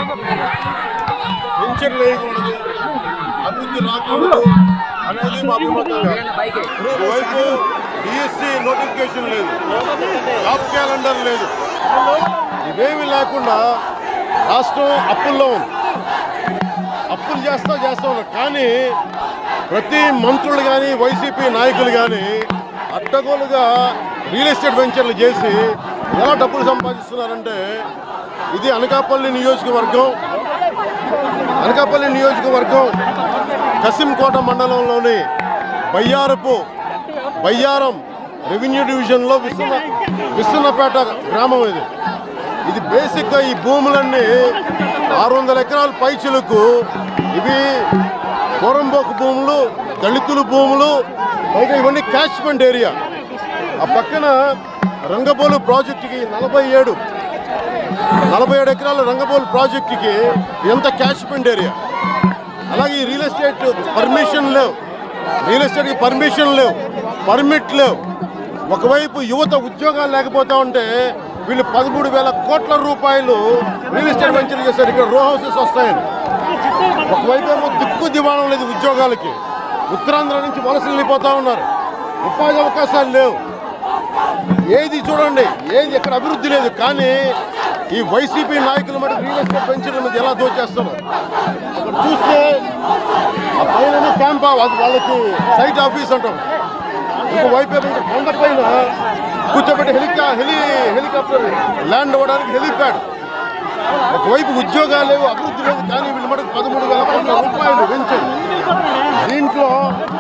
Pension వేయకూడదు అభివృద్ధి రాకూడదు అనేది మా అభిమతంగా ఒకవైపు డిఎస్సి నోటిఫికేషన్ లేదు జాబ్ క్యాలెండర్ లేదు ఇవేమి లేకుండా రాష్ట్రం అప్పుల్లో ఉంది అప్పులు చేస్తా చేస్తా ఉన్నారు కానీ ప్రతి మంత్రులు కానీ వైసీపీ నాయకులు కానీ అడ్డగోలుగా రియల్ ఎస్టేట్ వెంచర్లు చేసి ఎలా డబ్బులు సంపాదిస్తున్నారంటే ఇది అనకాపల్లి నియోజకవర్గం అనకాపల్లి నియోజకవర్గం కసింకోట మండలంలోని బయ్యారపు బయ్యారం రెవెన్యూ డివిజన్లో విస్తున్న విస్తున్నపేట గ్రామం ఇది ఇది బేసిక్గా ఈ భూములన్నీ ఆరు వందల ఎకరాల పైచులకు ఇవి పొరంబోకు భూములు దళితుల భూములు పైగా ఇవన్నీ క్యాచ్మెంట్ ఏరియా ఆ పక్కన రంగబోలు ప్రాజెక్టుకి నలభై ఏడు నలభై ఏడు ఎకరాల రంగబోలు ప్రాజెక్టుకి ఎంత క్యాచ్మెంట్ ఏరియా అలాగే ఈ రియల్ ఎస్టేట్ పర్మిషన్ లేవు రియల్ ఎస్టేట్కి పర్మిషన్ లేవు పర్మిట్ లేవు ఒకవైపు యువత ఉద్యోగాలు లేకపోతా ఉంటే వీళ్ళు పదమూడు వేల కోట్ల రూపాయలు రియల్ ఎస్టేట్ వెంచర్ చేశారు ఇక్కడ రో హౌసెస్ వస్తాయని ఒకవైపు ఏమో దిక్కు దివాణం లేదు ఉద్యోగాలకి ఉత్తరాంధ్ర నుంచి వలసలు వెళ్ళిపోతా ఉన్నారు ఉపాధి అవకాశాలు లేవు ఏది చూడండి ఏది ఎక్కడ అభివృద్ధి లేదు కానీ ఈ వైసీపీ నాయకులు మరి రియల్ ఎస్టేట్ వెంచర్ మీద ఎలా దోచేస్తారు అక్కడ చూస్తే ఆ పైన క్యాంప్ అది వాళ్ళకి సైట్ ఆఫీస్ అంటాం ఇంకో వైపు ఏమో ఇంకా కొండ పైన కూర్చోబెట్టి హెలికా హెలి హెలికాప్టర్ ల్యాండ్ అవ్వడానికి హెలిప్యాడ్ ఒకవైపు ఉద్యోగాలు లేవు అభివృద్ధి లేదు కానీ వీళ్ళు మటుకు పదమూడు వేల కోట్ల రూపాయలు వెంచర్ దీంట్లో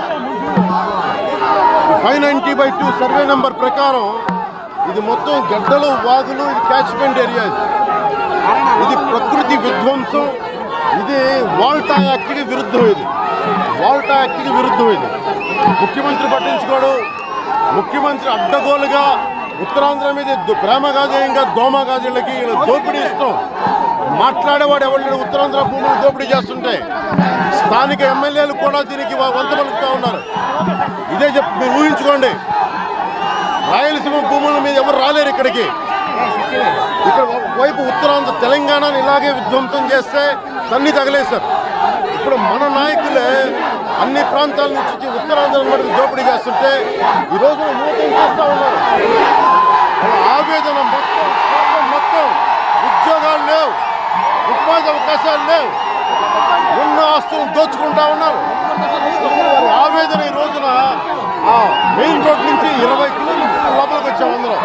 five ninety by two survey number ప్రకారం ఇది మొత్తం గడ్డలు వాగులు ఇది క్యాచ్మెంట్ ఏరియా ఇది ఇది ప్రకృతి విధ్వంసం ఇది వాల్టా యాక్ట్కి విరుద్ధం ఇది వాల్టా యాక్ట్కి విరుద్ధం ఇది ముఖ్యమంత్రి పట్టించుకోడు ముఖ్యమంత్రి అడ్డగోలుగా ఉత్తరాంధ్ర మీద దు- ప్రేమ గాజేయంగా దోమ గాజులకి వీళ్ళు దోపిడీ ఇస్తాం మాట్లాడేవాడు ఎవరు ఉత్తరాంధ్ర భూములు దోపిడీ చేస్తుంటే స్థానిక ఎమ్మెల్యేలు కూడా దీనికి వ- వంత పలుకుతూ ఉన్నారు ఇదే చెప్ మీరు ఊహించుకోండి రాయలసీమ భూముల మీద ఎవరు రాలేరు ఇక్కడికి ఇక్కడ వైపు ఉత్తరాంధ్ర తెలంగాణను ఇలాగే విధ్వంసం చేస్తే తన్ని తగలేశారు ఇప్పుడు మన నాయకులే అన్ని ప్రాంతాల నుంచి వచ్చి ఉత్తరాంధ్ర మటుకు దోపిడీ చేస్తుంటే ఈ రోజు యువత ఏం చేస్తా ఉన్నారు వాళ్ళ ఆవేదన మొత్తం కోపం మొత్తం ఉద్యోగాలు లేవు ఉపాధి అవకాశాలు లేవు ఉన్న ఆస్తులను దోచుకుంటా ఉన్నారు వారి ఆవేదన ఈ రోజున ఆ మెయిన్ రోడ్ నుంచి ఇరవై కిలోమీటర్ల లోపలికి వచ్చాం అందరం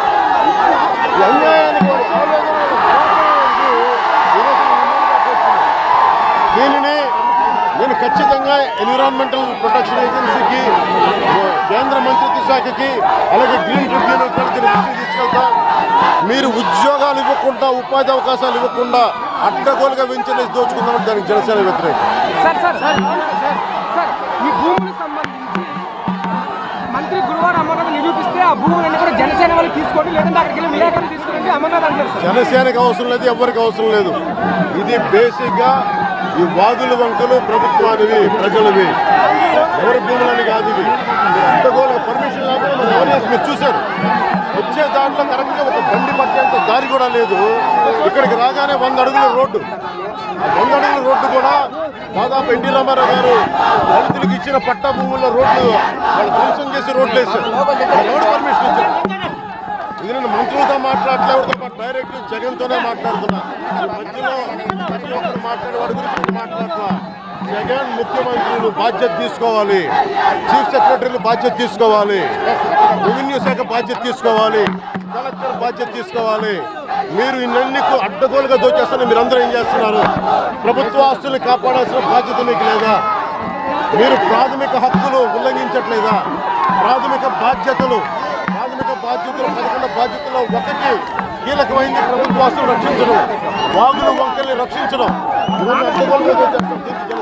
ఈ అన్యాయానికి వారి ఆవేదన వారి కోపానికి ఈ రోజున నిమ్మగా కూర్చున్నాం. దీనిని నేను ఖచ్చితంగా ఎన్విరాన్మెంటల్ ప్రొటెక్షన్ ఏజెన్సీకి కేంద్ర మంత్రిత్వ శాఖకి అలాగే గ్రీన్ ట్రిబ్యూనల్ కూడా దీన్ని దృష్టికి తీసుకెళ్తా మీరు ఉద్యోగాలు ఇవ్వకుండా ఉపాధి అవకాశాలు ఇవ్వకుండా అడ్డగోలుగా వెంచరేసి దోచుకుందామని దానికి జనసేన వ్యతిరేకం sir sir sir sir sir ఈ భూములకు సంబంధించి మంత్రి గురువారం అమర్నాథ్ నిరూపిస్తే ఆ భూములన్నీ కూడా జనసేన వాళ్ళు తీసుకోండి లేదంటే అక్కడికి వెళ్ళి విలేకరులు తీసుకురండి అమర్నాథ్ అంటారు సార్ జనసేనకి అవసరం లేదు ఎవరికి అవసరం లేదు ఇది బేసిక్గా ఈ వాగులు వంకలు ప్రభుత్వానివి ప్రజలవి ఎవరి భూములని కాదు ఇవి అడ్డగోలుగా పర్మిషన్ లేకుండా మనం ఎవరు చేసి మీరు చూశారు వచ్చే దాంట్లో కరెక్ట్గా ఒక బండి పట్టేంత దారి కూడా లేదు ఇక్కడికి రాగానే వంద అడుగుల రోడ్డు ఆ వంద అడుగుల రోడ్డు కూడా దాదాపు ఎన్టీ రామారావు గారు దళితులకు ఇచ్చిన పట్టా భూముల రోడ్లు వాళ్ళు ధ్వంసం చేసి రోడ్లు వేశారు ఎవరు పర్మిషన్ ఇచ్చారు ఇది నేను మంత్రులతో మాట్లాడలే ఎవరితో పాటు డైరెక్ట్ జగన్తోనే మాట్లాడుతున్నా ఈ మధ్యలో ప్రతి ఒక్కరు మాట్లాడేవాడి గురించి నేను మాట్లాడుతున్నా జగన్ ముఖ్యమంత్రులు బాధ్యత తీసుకోవాలి చీఫ్ సెక్రటరీలు బాధ్యత తీసుకోవాలి రెవెన్యూ శాఖ బాధ్యత తీసుకోవాలి కలెక్టర్ బాధ్యత తీసుకోవాలి మీరు ఇన్నన్ని అడ్డగోలుగా దోచేస్తున్న మీరు అందరూ ఏం చేస్తున్నారు ప్రభుత్వ ఆస్తుల్ని కాపాడాల్సిన బాధ్యత మీకు లేదా మీరు ప్రాథమిక హక్కులు ఉల్లంఘించట్లేదా ప్రాథమిక బాధ్యతలు ప్రాథమిక బాధ్యతలు పదకొండు బాధ్యతల్లో ఒకటి కీలకమైంది ప్రభుత్వాస్తులు రక్షించడం వాగులు వంకల్ని రక్షించడం ఇవన్నీ అడ్డగోలుగా చేస్తారు. దీనికి